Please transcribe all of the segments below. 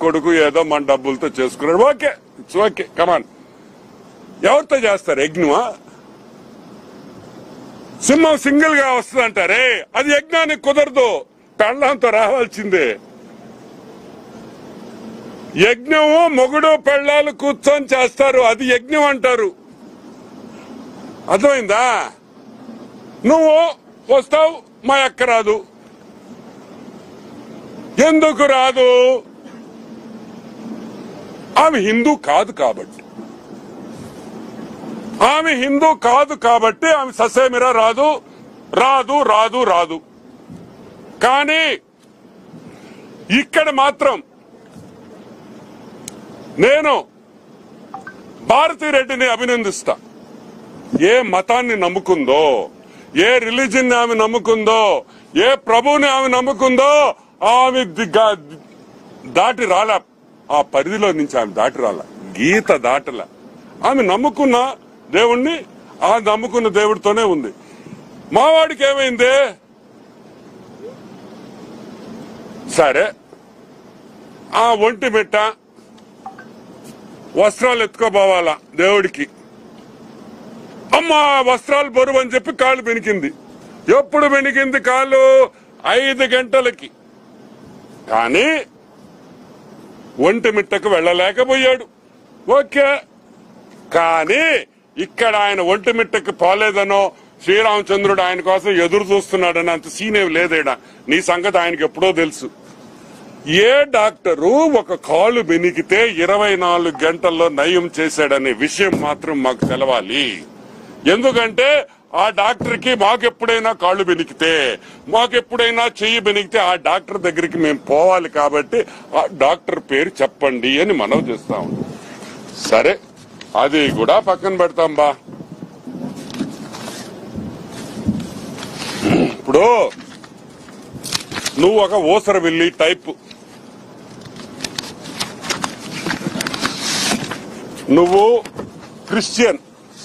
కొడుకు ఏదో మన డబ్బులతో చేసుకున్నాడు ఓకే ఇట్స్ ఓకే కమాన్ ఎవరితో చేస్తారు యజ్ఞమా సింహం సింగిల్ గా వస్తుందంటారే అది యజ్ఞానికి కుదరదు పెళ్ళంతో రావాల్సిందే యజ్ఞము మొగుడు పెళ్ళాలు కూర్చొని చేస్తారు అది యజ్ఞం అంటారు అర్థమైందా నువ్వు వస్తావు మా అక్క రాదు ఎందుకు రాదు ఆమె హిందూ కాదు కాబట్టి ఆమె హిందూ కాదు కాబట్టి ఆమె ససేమిరా రాదు రాదు రాదు రాదు కానీ ఇక్కడ మాత్రం నేను భారతిరెడ్డిని అభినందిస్తా ఏ మతాన్ని నమ్ముకుందో ఏ రిలీజన్ ఆమె నమ్ముకుందో ఏ ప్రభువుని ఆమె నమ్ముకుందో ఆమె దిగ్గ- దాటి రాలా ఆ పరిధిలో నుంచి ఆమె దాటి రాలా గీత దాటల ఆమె నమ్ముకున్న దేవుణ్ణి ఆ నమ్ముకున్న దేవుడితోనే ఉంది మావాడికి ఏమైంది సరే ఆ ఒంటి మిట్ట వస్త్రాలు ఎత్తుకోపోవాలా దేవుడికి అమ్మా వస్త్రాలు బరువు అని చెప్పి కాళ్ళు బెనికింది ఎప్పుడు బెనికింది కాళ్ళు ఐదు గంటలకి కానీ ఒంటి మిట్టకు వెళ్ళలేకపోయాడు ఓకే కానీ ఇక్కడ ఆయన ఒంటి మిట్టకి పోలేదనో శ్రీరామచంద్రుడు ఆయన కోసం ఎదురు చూస్తున్నాడని అంత సీనేం లేదేడా నీ సంగతి ఆయనకి ఎప్పుడో తెలుసు ఏ డాక్టరు ఒక కాలు బెనికితే ఇరవై నాలుగు గంటల్లో నయం చేశాడనే విషయం మాత్రం మాకు తెలవాలి ఎందుకంటే ఆ డాక్టర్ కి మాకెప్పుడైనా కాళ్ళు బెనికితే మాకెప్పుడైనా చెయ్యి బెనికితే ఆ డాక్టర్ దగ్గరికి మేము పోవాలి కాబట్టి ఆ డాక్టర్ పేరు చెప్పండి అని మనం చేస్తాం సరే అది కూడా పక్కన పెడతాం బా ఇప్పుడు నువ్వు ఒక ఊసర వెళ్ళి టైప్ నువ్వు క్రిస్టియన్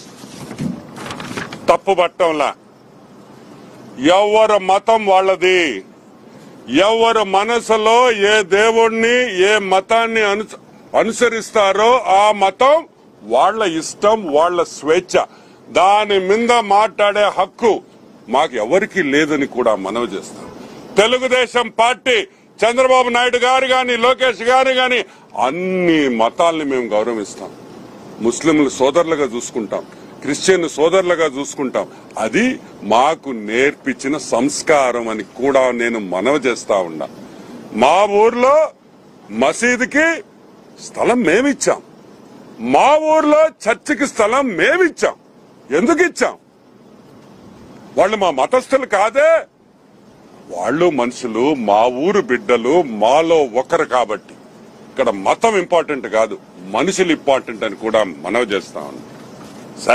తప్పు పట్టంలా ఎవరి మతం వాళ్ళది ఎవరి మనసులో ఏ దేవుణ్ణి ఏ మతాన్ని అను- అనుసరిస్తారో ఆ మతం వాళ్ళ ఇష్టం వాళ్ళ స్వేచ్ఛ దాని మీద మాట్లాడే హక్కు మాకు ఎవరికి లేదని కూడా మనవి చేస్తాం తెలుగుదేశం పార్టీ చంద్రబాబు నాయుడు గారు గాని లోకేష్ గారు గాని అన్ని మతాల్ని మేము గౌరవిస్తాం ముస్లింలు సోదరులుగా చూసుకుంటాం క్రిస్టియన్ సోదరులుగా చూసుకుంటాం అది మాకు నేర్పించిన సంస్కారం అని కూడా నేను మనవి చేస్తా ఉన్నా మా ఊర్లో మసీదుకి స్థలం మేమిచ్చాం మా ఊర్లో చర్చికి స్థలం మేమిచ్చాం ఎందుకు ఇచ్చాం వాళ్ళు మా మతస్థులు కాదే వాళ్ళు మనుషులు మా ఊరు బిడ్డలు మాలో ఒకరు కాబట్టి ఇక్కడ మతం ఇంపార్టెంట్ కాదు మనుషులు ఇంపార్టెంట్ అని కూడా మనవి చేస్తా ఉన్నాం